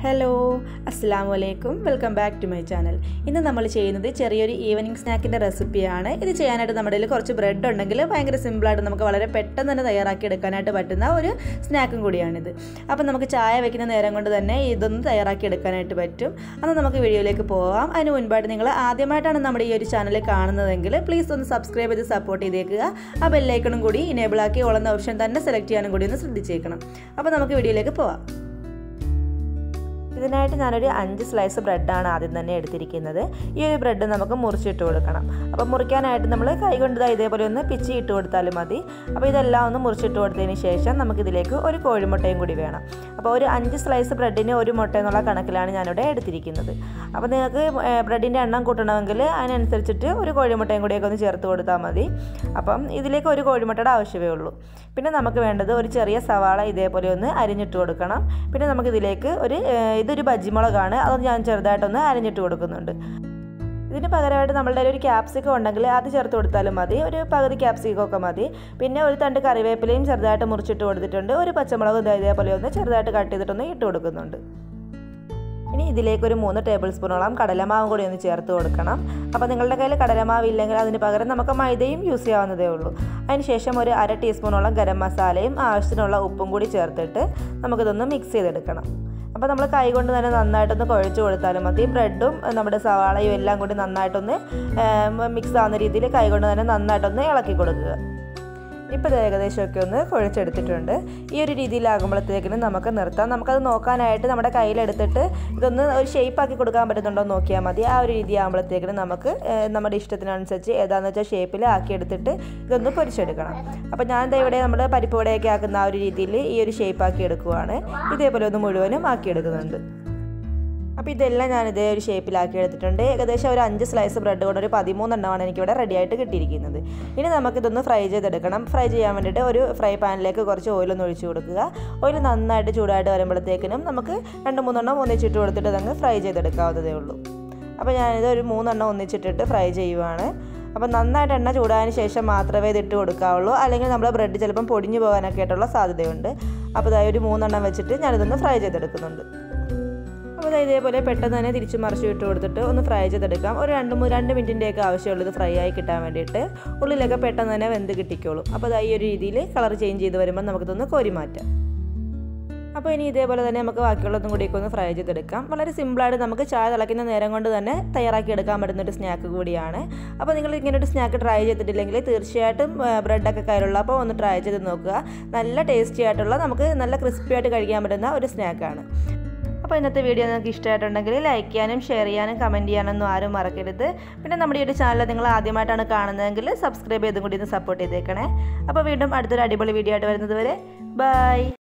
hello അസ്സാം വലൈക്കും welcome back to my channel ഇന്ന് നമ്മൾ ചെയ്യുന്നത് ചെറിയൊരു ഈവനിങ് സ്നാക്കിൻ്റെ റെസിപ്പിയാണ് ഇത് ചെയ്യാനായിട്ട് നമ്മുടെ കയ്യിൽ കുറച്ച് ബ്രെഡ് ഉണ്ടെങ്കിൽ ഭയങ്കര സിമ്പിളായിട്ട് നമുക്ക് വളരെ പെട്ടെന്ന് തന്നെ തയ്യാറാക്കി എടുക്കാനായിട്ട് പറ്റുന്ന ഒരു സ്നാക്കും കൂടിയാണിത് അപ്പം നമുക്ക് ചായ വെക്കുന്ന നേരം കൊണ്ട് തന്നെ ഇതൊന്ന് തയ്യാറാക്കി എടുക്കാനായിട്ട് പറ്റും അന്ന് നമുക്ക് വീഡിയോയിലേക്ക് പോവാം അതിന് മുൻപായിട്ട് നിങ്ങൾ ആദ്യമായിട്ടാണ് നമ്മുടെ ഈ ഒരു ചാനൽ കാണുന്നതെങ്കിൽ പ്ലീസ് ഒന്ന് സബ്സ്ക്രൈബ് ചെയ്ത് സപ്പോർട്ട് ചെയ്തേക്കുക ആ ബെല്ലൈക്കണും കൂടി ഇനേബിൾ ആക്കി ഓളുന്ന ഓപ്ഷൻ തന്നെ സെലക്ട് ചെയ്യാനും കൂടി ഒന്ന് ശ്രദ്ധിച്ചേക്കണം അപ്പോൾ നമുക്ക് വീഡിയോയിലേക്ക് പോവാം ഇതിനായിട്ട് ഞാനൊരു അഞ്ച് സ്ലൈസ് ബ്രെഡാണ് ആദ്യം തന്നെ എടുത്തിരിക്കുന്നത് ഈ ഒരു ബ്രെഡ് നമുക്ക് മുറിച്ചിട്ട് കൊടുക്കണം അപ്പോൾ മുറിക്കാനായിട്ട് നമ്മൾ കൈകൊണ്ട് ദാ ഇതേപോലെ ഒന്ന് പിച്ചി ഇട്ട് കൊടുത്താലും മതി അപ്പോൾ ഇതെല്ലാം ഒന്ന് മുറിച്ചിട്ട് കൊടുത്തതിന് ശേഷം നമുക്കിതിലേക്ക് ഒരു കോഴിമുട്ടയും കൂടി വേണം അപ്പോൾ ഒരു അഞ്ച് സ്ലൈസ് ബ്രെഡിന് ഒരു മുട്ട എന്നുള്ള കണക്കിലാണ് ഞാനിവിടെ എടുത്തിരിക്കുന്നത് അപ്പോൾ നിങ്ങൾക്ക് ബ്രെഡിൻ്റെ എണ്ണം കൂട്ടണമെങ്കിൽ അതിനനുസരിച്ചിട്ട് ഒരു കോഴിമുട്ടയും കൂടിയൊക്കെ ഒന്ന് ചേർത്ത് കൊടുത്താൽ മതി അപ്പം ഇതിലേക്ക് ഒരു കോഴിമുട്ടയുടെ ആവശ്യമേ ഉള്ളൂ പിന്നെ നമുക്ക് വേണ്ടത് ഒരു ചെറിയ സവാള ഇതേപോലെ ഒന്ന് അരിഞ്ഞിട്ട് കൊടുക്കണം പിന്നെ നമുക്കിതിലേക്ക് ഒരു ഇതൊരു ബജ്ജിമുളകാണ് അത് ഞാൻ ചെറുതായിട്ടൊന്ന് അരിഞ്ഞിട്ട് കൊടുക്കുന്നുണ്ട് ഇതിന് പകരമായിട്ട് നമ്മളുടെ ഒരു ക്യാപ്സിക്കം ഉണ്ടെങ്കിൽ അത് ചേർത്ത് കൊടുത്താലും മതി ഒരു പകുതി ക്യാപ്സിക്കം ഒക്കെ മതി പിന്നെ ഒരു തണ്ട് കറിവേപ്പിലയും ചെറുതായിട്ട് മുറിച്ചിട്ട് കൊടുത്തിട്ടുണ്ട് ഒരു പച്ചമുളകും ഇതേപോലെ ഒന്ന് ചെറുതായിട്ട് കട്ട് ചെയ്തിട്ടൊന്ന് ഇട്ട് കൊടുക്കുന്നുണ്ട് ഇനി ഇതിലേക്ക് ഒരു മൂന്ന് ടേബിൾ സ്പൂണോളം കടലമാവും കൂടി ഒന്ന് ചേർത്ത് കൊടുക്കണം അപ്പോൾ നിങ്ങളുടെ കയ്യിൽ കടലമാവ് ഇല്ലെങ്കിൽ അതിന് പകരം നമുക്ക് മൈദയും യൂസ് ചെയ്യാവുന്നതേ ഉള്ളൂ അതിനുശേഷം ഒരു അര ടീസ്പൂണോളം ഗരം മസാലയും ആവശ്യത്തിനുള്ള ഉപ്പും കൂടി ചേർത്തിട്ട് നമുക്കിതൊന്ന് മിക്സ് ചെയ്തെടുക്കണം അപ്പോൾ നമ്മൾ കൈ കൊണ്ട് തന്നെ നന്നായിട്ടൊന്ന് കുഴച്ച് കൊടുത്താലും മതി ബ്രെഡും നമ്മുടെ സവാളയും എല്ലാം കൂടി നന്നായിട്ടൊന്ന് മിക്സ് ആവുന്ന രീതിയിൽ കൈ കൊണ്ട് തന്നെ നന്നായിട്ടൊന്ന് ഇളക്കി കൊടുക്കുക ഇപ്പോൾ ഇത് ഏകദേശമൊക്കെ ഒന്ന് കുഴച്ചെടുത്തിട്ടുണ്ട് ഈ ഒരു രീതിയിലാകുമ്പോഴത്തേക്കിനും നമുക്ക് നിർത്താം നമുക്കത് നോക്കാനായിട്ട് നമ്മുടെ കയ്യിലെടുത്തിട്ട് ഇതൊന്ന് ഒരു ഷേപ്പാക്കി കൊടുക്കാൻ പറ്റുന്നുണ്ടോ എന്ന് നോക്കിയാൽ മതി ആ ഒരു രീതി ആകുമ്പോഴത്തേക്കിനും നമുക്ക് നമ്മുടെ ഇഷ്ടത്തിനനുസരിച്ച് ഏതാണെന്ന് വെച്ചാൽ ഷേപ്പിൽ ആക്കിയെടുത്തിട്ട് ഇതൊന്ന് പൊരിച്ചെടുക്കണം അപ്പോൾ ഞാൻ ദാ ഇവിടെ നമ്മുടെ പരിപ്പ് വടയൊക്കെ ആക്കുന്ന ആ ഒരു രീതിയിൽ ഈ ഒരു ഷേപ്പാക്കി എടുക്കുവാണ് ഇതേപോലെ ഒന്ന് മുഴുവനും ആക്കിയെടുക്കുന്നുണ്ട് അപ്പോൾ ഇതെല്ലാം ഞാൻ ഇതേ ഒരു ഷേപ്പിലാക്കി എടുത്തിട്ടുണ്ട് ഏകദേശം ഒരു അഞ്ച് സ്ലൈസ് ബ്രെഡ് കൊണ്ട് ഒരു പതിമൂന്നെണ്ണമാണ് എനിക്കിവിടെ റെഡി ആയിട്ട് കിട്ടിയിരിക്കുന്നത് ഇനി നമുക്കിതൊന്ന് ഫ്രൈ ചെയ്തെടുക്കണം ഫ്രൈ ചെയ്യാൻ വേണ്ടിയിട്ട് ഒരു ഫ്രൈ പാനിലേക്ക് കുറച്ച് ഓയിലൊന്ന് ഒഴിച്ച് കൊടുക്കുക ഓയിൽ നന്നായിട്ട് ചൂടായിട്ട് വരുമ്പോഴത്തേക്കിനും നമുക്ക് രണ്ട് മൂന്നെണ്ണം ഒന്നിച്ചിട്ട് കൊടുത്തിട്ട് അതങ്ങ് ഫ്രൈ ചെയ്തെടുക്കാവുന്നതേ ഉള്ളൂ അപ്പോൾ ഞാനിത് ഒരു മൂന്നെണ്ണം ഒന്നിച്ചിട്ടിട്ട് ഫ്രൈ ചെയ്യുവാണ് അപ്പോൾ നന്നായിട്ട് എണ്ണ ചൂടായതിന് ശേഷം മാത്രമേ ഇത് ഇട്ട് കൊടുക്കാവുള്ളൂ അല്ലെങ്കിൽ നമ്മുടെ ബ്രെഡ് ചിലപ്പം പൊടിഞ്ഞു പോകാനൊക്കെ ആയിട്ടുള്ള സാധ്യതയുണ്ട് അപ്പോൾ ഇതായി ഒരു മൂന്നെണ്ണം വെച്ചിട്ട് ഞാനിതൊന്ന് ഫ്രൈ ചെയ്തെടുക്കുന്നുണ്ട് അപ്പോൾ ഇതേപോലെ പെട്ടെന്ന് തന്നെ തിരിച്ച് മറിച്ച് ഇട്ട് കൊടുത്തിട്ട് ഒന്ന് ഫ്രൈ ചെയ്തെടുക്കാം ഒരു രണ്ട് മൂന്ന് രണ്ട് മിനിറ്റിൻ്റെയൊക്കെ ആവശ്യമുള്ളൂ ഇത് ഫ്രൈ ആയി കിട്ടാൻ വേണ്ടിയിട്ട് ഉള്ളിലൊക്കെ പെട്ടെന്ന് തന്നെ വെന്ത് കിട്ടിക്കോളും അപ്പോൾ അത് ഈ ഒരു രീതിയിൽ കളർ ചേഞ്ച് ചെയ്ത് വരുമ്പോൾ നമുക്കിതൊന്ന് കോരി മാറ്റാം അപ്പോൾ ഇനി ഇതേപോലെ തന്നെ നമുക്ക് ബാക്കിയുള്ളതും കൂടിയൊക്കെ ഒന്ന് ഫ്രൈ ചെയ്തെടുക്കാം വളരെ സിമ്പിളായിട്ട് നമുക്ക് ചായ തിളയ്ക്കുന്ന നേരം കൊണ്ട് തന്നെ തയ്യാറാക്കി എടുക്കാൻ പറ്റുന്ന ഒരു സ്നാക്ക് കൂടിയാണ് അപ്പോൾ നിങ്ങൾ ഇങ്ങനെ ഒരു സ്നാക്ക് ട്രൈ ചെയ്തിട്ടില്ലെങ്കിൽ തീർച്ചയായിട്ടും ബ്രെഡൊക്കെ കയ്യിലുള്ള അപ്പോൾ ഒന്ന് ട്രൈ ചെയ്ത് നോക്കുക നല്ല ടേസ്റ്റി ആയിട്ടുള്ള നമുക്ക് നല്ല ക്രിസ്പി ആയിട്ട് കഴിക്കാൻ പറ്റുന്ന ഒരു സ്നാക്കാണ് അപ്പോൾ ഇന്നത്തെ വീഡിയോ നിങ്ങൾക്ക് ഇഷ്ടമായിട്ടുണ്ടെങ്കിൽ ലൈക്ക് ചെയ്യാനും ഷെയർ ചെയ്യാനും കമൻറ്റ് ചെയ്യാനൊന്നും ആരും മറക്കരുത് പിന്നെ നമ്മുടെ ഈ ഒരു ചാനൽ നിങ്ങൾ ആദ്യമായിട്ടാണ് കാണുന്നതെങ്കിൽ സബ്സ്ക്രൈബ് ചെയ്തും കൂടി ഒന്ന് സപ്പോർട്ട് ചെയ്തേക്കണേ അപ്പോൾ വീണ്ടും അടുത്തൊരു അടിപൊളി വീഡിയോ ആയിട്ട് വരുന്നത് വരെ ബൈ